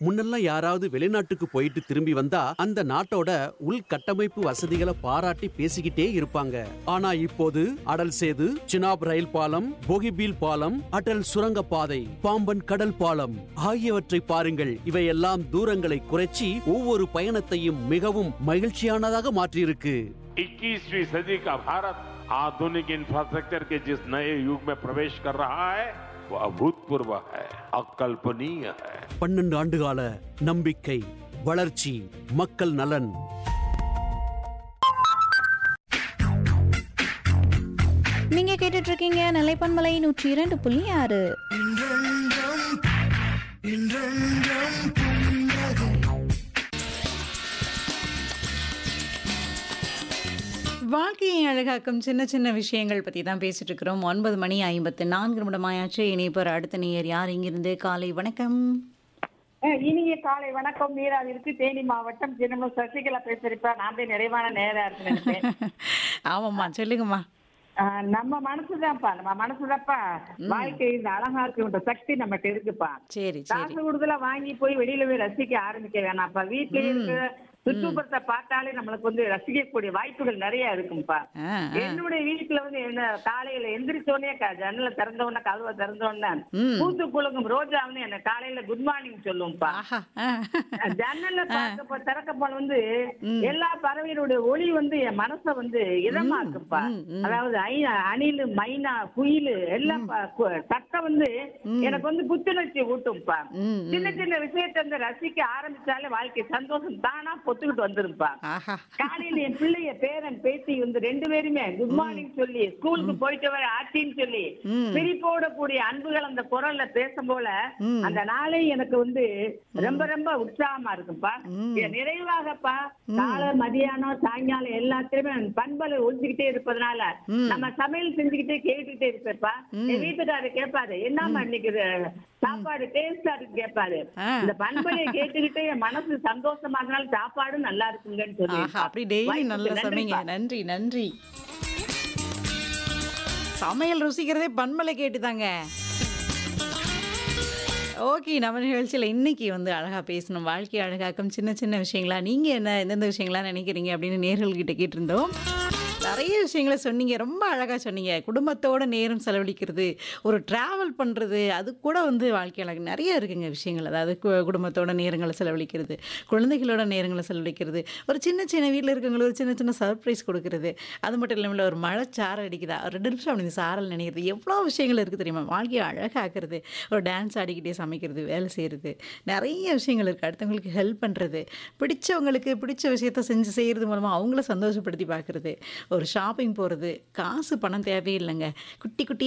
முன்னெல்லாம் யாராவது வெளிநாட்டுக்கு போயிட்டு திரும்பி வந்தா அந்த நாட்டோட உள்கட்டமைப்பு வசதிகளை பாராட்டி பேசிக்கிட்டே இருப்பாங்க ஆனா இப்போது அடல் சேது சினாப் ரயில் பாலம் போகிபீல் பாலம் அடல் சுரங்க பாதை பாம்பன் கடல் பாலம் ஆகியவற்றை பாருங்கள் இவையெல்லாம் தூரங்களை குறைச்சி ஒவ்வொரு பயணத்தையும் மிகவும் மகிழ்ச்சியானதாக மாற்றியிருக்கு 21वीं सदी का भारत आधुनिक इंफ्रास्ट्रक्चर के जिस नए युग में प्रवेश कर रहा है वो अभूतपूर्व है अकल्पनीय है பன்னெண்டு ஆண்டுகால நம்பிக்கை வளர்ச்சி மக்கள் நலன் நீங்க கேட்டுட்டு இருக்கீங்க நிலைப்பன்மலை நூற்றி இரண்டு புள்ளி ஆறு வாழ்க்கையை அழகாக்கும் சின்ன சின்ன விஷயங்கள் பற்றி தான் பேசிட்டு இருக்கிறோம் ஒன்பது மணி ஐம்பத்து நான்கு நிமிடமாயாச்சு இணைப்பர் அடுத்த நேயர் யார் இங்கிருந்து காலை வணக்கம் அஹ் இனிய காலை வணக்கம் நீராவிற்கு தேனி மாவட்டம் தினமும் சசிகலா பேசுறப்ப நான் போய் நிறைவான நேரம் இருக்கு நினைப்பேன் ஆமாம்மா சொல்லுங்கம்மா அஹ் நம்ம மனசுதான்ப்பா நம்ம மனசுதான்ப்பா வாழ்க்கை இந்த அழகா இருக்குன்ற சக்தி நம்மகிட்ட இருக்குப்பா சரி சரி காசு கொடுதலா வாங்கி போய் வெளியில போய் ரசிக்க ஆரம்பிக்க வேணாம்ப்பா வீட்லயே இருக்கிற சுற்றுப்புறத்தை பார்த்தாலே நம்மளுக்கு வந்து ரசிக்கக்கூடிய வாய்ப்புகள் நிறைய இருக்கும்ப்பா ஆ, ஆ. என்னுடைய வீட்டுல வந்து என்ன காலையில எந்திரிச்சோடனே ஜன்னல திறந்த உடனே கதவை திறந்த உடனே ம். பூத்து குலுங்கும் ரோஜா வந்து என்ன காலையில குட் மார்னிங் சொல்லும்ப்பா ஆஹா ஆ. ஜன்னல்ல பார்க்க திறக்க போன வந்து எல்லா பறவைகளுடைய ஒளி வந்து என் மனச வந்து இதமாக்குப்பா ம், ம். அதாவது ஐ- அணிலு மைனா குயிலு எல்லாம் ப- கு- சத்தம் வந்து எனக்கு வந்து புத்துணர்ச்சி ஊட்டும்ப்பா ம், சின்ன சின்ன விஷயத்தை வந்து ரசிக்க ஆரம்பிச்சாலே வாழ்க்கை சந்தோஷம் தானா பொத்துக்கிட்டு வந்துருப்பா ஆஹா காலையில என் பிள்ளைய பேரன் பேத்தி வந்து ரெண்டு பேருமே குட் மார்னிங் சொல்லி ஸ்கூலுக்கு போயிட்டு வர ஆச்சின்னு சொல்லி ம். பிரிப்போட கூடிய அன்புகள் அந்த குரல்ல பேசும் போல ம். அந்த நாளே எனக்கு வந்து ரொம்ப ரொம்ப உற்சாகமா இருக்கும்பா ம். இது நிறைவாகப்பா காலை மதியானம் சாயங்காலம் எல்லாத்தையுமே பண்பலை ஒழிச்சுக்கிட்டே இருப்பதனால ம். நம்ம சமையல் செஞ்சுக்கிட்டே கேட்டுக்கிட்டே இருப்பேப்பா என் வீட்டுக்காரரு கேட்பாரு என்னம்மா இன்னைக்கு இது சாப்பாடு டேஸ்டா இருக்கு கேட்பாரு ஆ. இந்த பண்பலையை கேட்டுக்கிட்டே என் மனசு சந்தோஷமா இருந்தாலும் சாப்பாடும் நல்லா இருக்குங்கன்னு சொல்லி ஆஹா அப்படி டெய்லி நல்லா சமைங்க நன்றி நன்றி சமையல் ருசிக்கிறதே பன்மலை கேட்டுதாங்க ஓகே நம்ம நிகழ்ச்சியில் இன்னைக்கு வந்து அழகாக பேசணும் வாழ்க்கை அழகாக்கும் சின்ன சின்ன விஷயங்களா நீங்கள் என்ன எந்தெந்த விஷயங்களா நினைக்கிறீங்க அப்படின்னு நேர்கள்கிட்ட கேட்டிருந்தோம் நிறைய விஷயங்களை சொன்னீங்க ரொம்ப அழகாக சொன்னீங்க குடும்பத்தோட நேரம் செலவழிக்கிறது ஒரு ட்ராவல் பண்ணுறது அது கூட வந்து வாழ்க்கையில் எனக்கு நிறைய இருக்குங்க விஷயங்கள் அதாவது கு- குடும்பத்தோட நேரங்களை செலவழிக்கிறது குழந்தைகளோட நேரங்களை செலவழிக்கிறது ஒரு சின்ன சின்ன வீட்டில் இருக்கவங்களுக்கு ஒரு சின்ன சின்ன சர்ப்ரைஸ் கொடுக்கறது அது மட்டும் இல்லாமல் ஒரு மழை சாரல் அடிக்குதா ஒரு ரெண்டு நிமிஷம் அப்படி இந்த சாரல் நினைக்கிறது எவ்வளோ விஷயங்கள் இருக்குது தெரியுமா வாழ்க்கையை அழகாக்குறது ஒரு டான்ஸ் ஆடிக்கிட்டே சமைக்கிறது வேலை செய்கிறது நிறைய விஷயங்கள் இருக்குது அடுத்தவங்களுக்கு ஹெல்ப் பண்ணுறது பிடிச்சவங்களுக்கு பிடிச்ச விஷயத்த செஞ்சு செய்கிறது மூலமாக அவங்கள சந்தோஷப்படுத்தி பார்க்குறது ஒரு ஷாப்பிங் போகிறது காசு பணம் தேவையில்லைங்க குட்டி குட்டி